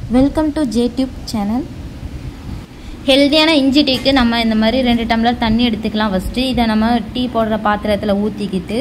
welcome to J tube channel ஹெல்த்தியான இஞ்சி டீக்கு நம்ம இந்த மாதிரி ரெண்டு டம்ளர் தண்ணி எடுத்துக்கலாம் ஃபஸ்ட்டு இதை நம்ம டீ போடுற பாத்திரத்தில் ஊற்றிக்கிட்டு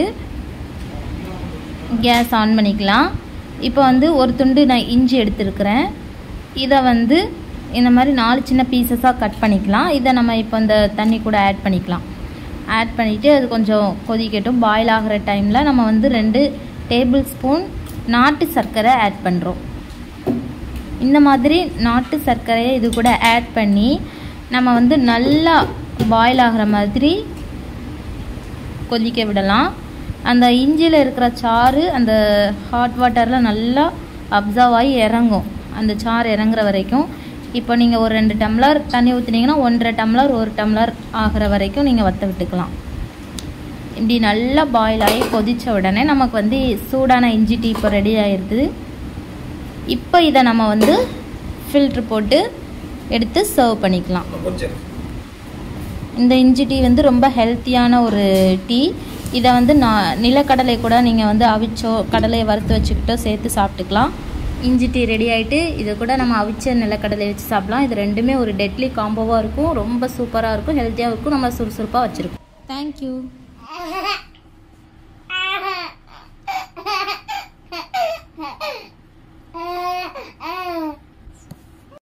கேஸ் ஆன் பண்ணிக்கலாம் இப்போ வந்து ஒரு துண்டு நான் இஞ்சி எடுத்துருக்கிறேன் இதை வந்து இந்த மாதிரி நாலு சின்ன பீசஸாக கட் பண்ணிக்கலாம் இதை நம்ம இப்போ இந்த தண்ணி கூட ஆட் பண்ணிக்கலாம் ஆட் பண்ணிவிட்டு அது கொஞ்சம் கொதிக்கட்டும் பாயில் ஆகிற டைமில் நம்ம வந்து ரெண்டு டேபிள் ஸ்பூன் நாட்டு சர்க்கரை ஆட் பண்ணுறோம் இந்த மாதிரி நாட்டு சர்க்கரையை இது கூட ஆட் பண்ணி நம்ம வந்து நல்லா பாயில் ஆகிற மாதிரி கொதிக்க விடலாம் அந்த இஞ்சியில் இருக்கிற சாறு அந்த ஹாட் வாட்டரில் நல்லா அப்சர்வ் ஆகி இறங்கும் அந்த சாறு இறங்குற வரைக்கும் இப்போ நீங்கள் ஒரு ரெண்டு டம்ளர் தண்ணி ஊற்றுனீங்கன்னா ஒன்றரை டம்ளர் ஒரு டம்ளர் ஆகிற வரைக்கும் நீங்கள் வற்ற விட்டுக்கலாம் இப்படி நல்லா பாயில் ஆகி கொதித்த உடனே நமக்கு வந்து சூடான இஞ்சி டீ இப்போ ரெடி ஆயிடுது இப்போ இதை நம்ம வந்து ஃபில்ட்ரு போட்டு எடுத்து சர்வ் பண்ணிக்கலாம் இந்த இஞ்சி டீ வந்து ரொம்ப ஹெல்த்தியான ஒரு டீ இதை வந்து நான் நிலக்கடலை கூட நீங்கள் வந்து அவிச்சோ கடலையை வறுத்து வச்சுக்கிட்டோ சேர்த்து சாப்பிட்டுக்கலாம் இஞ்சி டீ ரெடி ஆகிட்டு இதை கூட நம்ம அவிச்ச நிலக்கடலை வச்சு சாப்பிடலாம் இது ரெண்டுமே ஒரு டெட்லி காம்போவாக இருக்கும் ரொம்ப சூப்பராக இருக்கும் ஹெல்த்தியாக இருக்கும் நம்ம சுறுசுறுப்பாக வச்சுருக்கோம் தேங்க்யூ